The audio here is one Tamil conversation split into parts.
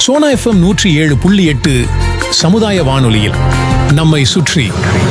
சோனா எஃப்எம் நூற்றி ஏழு புள்ளி எட்டு சமுதாய வானொலியில் நம்மை சுற்றி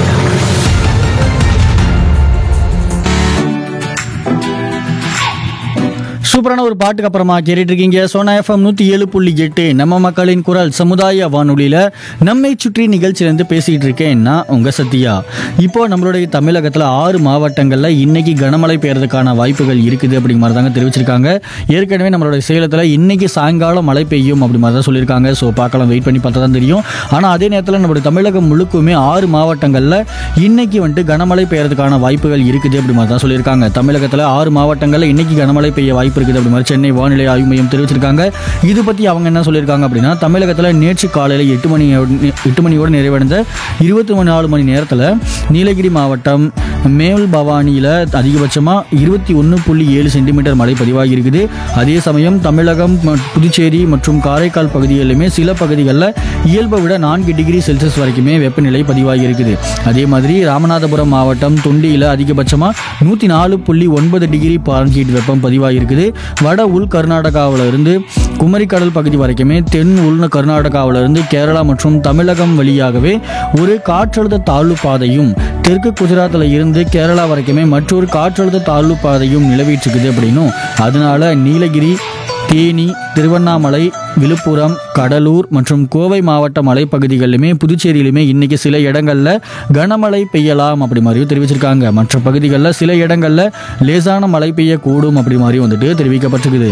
சூப்பரான ஒரு பாட்டுக்கு அப்புறமா கேட்டுட்டு இருக்கீங்க சோனா எஃப்எம் நூற்றி ஏழு புள்ளி எட்டு நம்ம மக்களின் குரல் சமுதாய வானொலியில் நம்மை சுற்றி நிகழ்ச்சியிலேருந்து பேசிகிட்டு இருக்கேன் நான் உங்கள் சத்யா இப்போ நம்மளுடைய தமிழகத்தில் ஆறு மாவட்டங்களில் இன்னைக்கு கனமழை பெய்யறதுக்கான வாய்ப்புகள் இருக்குது அப்படிங்கிற மாதிரி தாங்க தெரிவிச்சிருக்காங்க ஏற்கனவே நம்மளுடைய சேலத்தில் இன்னைக்கு சாயங்காலம் மழை பெய்யும் அப்படி மாதிரி தான் சொல்லியிருக்காங்க ஸோ பார்க்கலாம் வெயிட் பண்ணி பார்த்தா தான் தெரியும் ஆனால் அதே நேரத்தில் நம்மளுடைய தமிழகம் முழுக்குமே ஆறு மாவட்டங்களில் இன்னைக்கு வந்துட்டு கனமழை பெய்யறதுக்கான வாய்ப்புகள் இருக்குது அப்படி மாதிரி தான் சொல்லியிருக்காங்க தமிழகத்தில் ஆறு மாவட்டங்களில் இன்னைக்கு கனமழை பெய்ய வாய்ப்பு இருக்குது அப்படி மாதிரி சென்னை வானிலை ஆய்வு மையம் தெரிவிச்சிருக்காங்க இது பற்றி அவங்க என்ன சொல்லியிருக்காங்க அப்படின்னா தமிழகத்தில் நேற்று காலையில் எட்டு மணி எட்டு மணியோடு நிறைவடைந்த இருபத்தி நாலு மணி நேரத்தில் நீலகிரி மாவட்டம் மேல் பவானியில் அதிகபட்சமாக இருபத்தி ஒன்று புள்ளி ஏழு சென்டிமீட்டர் மழை பதிவாகி இருக்குது அதே சமயம் தமிழகம் ம- புதுச்சேரி மற்றும் காரைக்கால் பகுதிகளிலுமே சில பகுதிகளில் இயல்பை விட நான்கு டிகிரி செல்சியஸ் வரைக்குமே வெப்பநிலை பதிவாகி இருக்குது அதே மாதிரி ராமநாதபுரம் மாவட்டம் தொண்டியில் அதிகபட்சமாக நூற்றி நாலு புள்ளி ஒன்பது டிகிரி பாரன்ஹீட் வெப்பம் பதிவாகி இருக்குது வட உள் கர்நாடகாவில் இருந்து குமரிக்கடல் பகுதி வரைக்குமே தென் உள் கர்நாடகாவில் இருந்து கேரளா மற்றும் தமிழகம் வழியாகவே ஒரு காற்றழுத்த தாழ்வு பாதையும் தெற்கு குஜராத்தில் இருந்து கேரளா வரைக்குமே மற்றொரு காற்றழுத்த தாழ்வு பாதையும் நிலவிட்டு இருக்குது அப்படின்னும் அதனால நீலகிரி தேனி திருவண்ணாமலை விழுப்புரம் கடலூர் மற்றும் கோவை மாவட்ட மலைப்பகுதிகளிலுமே புதுச்சேரியிலுமே இன்னைக்கு சில இடங்களில் கனமழை பெய்யலாம் அப்படி மாதிரியும் தெரிவிச்சிருக்காங்க மற்ற பகுதிகளில் சில இடங்களில் லேசான மழை பெய்யக்கூடும் அப்படி மாதிரியும் வந்துட்டு தெரிவிக்கப்பட்டிருக்குது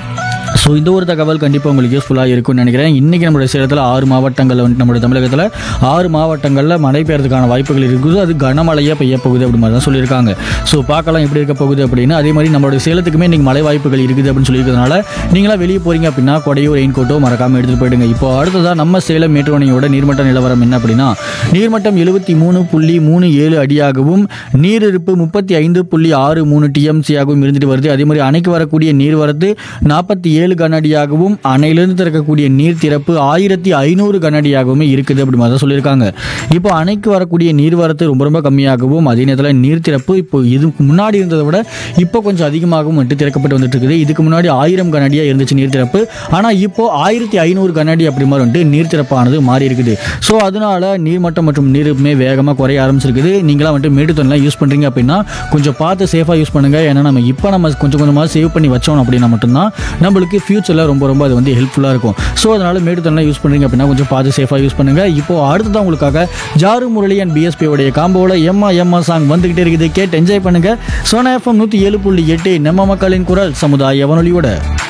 ஸோ இந்த ஒரு தகவல் கண்டிப்பாக உங்களுக்கு யூஸ்ஃபுல்லாக இருக்கும்னு நினைக்கிறேன் இன்றைக்கி நம்மளுடைய சேலத்தில் ஆறு மாவட்டங்களில் வந்துட்டு நம்மளுடைய தமிழகத்தில் ஆறு மாவட்டங்களில் மழை பெய்யறதுக்கான வாய்ப்புகள் இருக்குது அது கனமழையாக பெய்ய போகுது அப்படி மாதிரி தான் சொல்லியிருக்காங்க ஸோ பார்க்கலாம் எப்படி இருக்க போகுது அப்படின்னு அதே மாதிரி நம்மளுடைய சேலத்துக்குமே இன்றைக்கி மழை வாய்ப்புகள் இருக்குது அப்படின்னு சொல்லியிருக்கிறதுனால நீங்களாம் வெளியே போகிறீங்க அப்படின்னா கொடையோ ரெயின் கோட்டோ மறக்காமல் எடுத்துகிட்டு போயிடுங்க இப்போ அடுத்ததாக நம்ம சேலம் மேட்டுவணையோட நீர்மட்ட நிலவரம் என்ன அப்படின்னா நீர்மட்டம் எழுபத்தி மூணு புள்ளி மூணு ஏழு அடியாகவும் நீரிருப்பு முப்பத்தி ஐந்து புள்ளி ஆறு மூணு டிஎம்சியாகவும் இருந்துட்டு வருது அதே மாதிரி அணைக்கு வரக்கூடிய நீர்வரத்து நாற்பத்தி ஏழு கனஅடியாகவும் அணையிலிருந்து திறக்கக்கூடிய நீர் திறப்பு ஆயிரத்தி ஐநூறு கனஅடியாகவும் இருக்குது அப்படி மாதிரி தான் சொல்லியிருக்காங்க இப்போ அணைக்கு வரக்கூடிய நீர்வரத்து ரொம்ப ரொம்ப கம்மியாகவும் அதே நேரத்தில் நீர் திறப்பு இப்போ இதுக்கு முன்னாடி இருந்ததை விட இப்போ கொஞ்சம் அதிகமாகவும் வந்துட்டு திறக்கப்பட்டு வந்துட்டு இருக்குது இதுக்கு முன்னாடி ஆயிரம் கனஅடியாக இருந்துச்சு நீர் திறப்பு ஆனால் இப்போ ஆயிரத்தி ஐநூறு கனஅடி அப்படி மாதிரி வந்துட்டு நீர் திறப்பானது மாறி இருக்குது ஸோ அதனால நீர்மட்டம் மற்றும் நீருமே வேகமாக குறைய ஆரம்பிச்சிருக்குது நீங்களாம் வந்துட்டு மேட்டுத்தண்ணெலாம் யூஸ் பண்ணுறீங்க அப்படின்னா கொஞ்சம் பார்த்து சேஃபாக யூஸ் பண்ணுங்க ஏன்னா நம்ம இப்போ நம்ம கொஞ்சம் கொஞ்சமாக சேவ் பண்ணி வச்சோம் அப்படின்னா மட்டும்தான் நம்மளுக்கு ஃபியூச்சரில் ரொம்ப ரொம்ப அது வந்து ஹெல்ப்ஃபுல்லாக இருக்கும் ஸோ அதனால மேட்டுத்தண்ணெலாம் யூஸ் பண்ணுறீங்க அப்படின்னா கொஞ்சம் பார்த்து சேஃபாக யூஸ் பண்ணுங்க இப்போ அடுத்ததான் உங்களுக்காக ஜாரு முரளி அண்ட் பிஎஸ்பி உடைய காம்போவில் எம்மா எம்மா சாங் வந்துகிட்டே இருக்குது கேட்டு என்ஜாய் பண்ணுங்க சோனா எஃப்எம் நூற்றி ஏழு புள்ளி எட்டு நம்ம மக்களின் குரல் சமுதாய வானொலியோட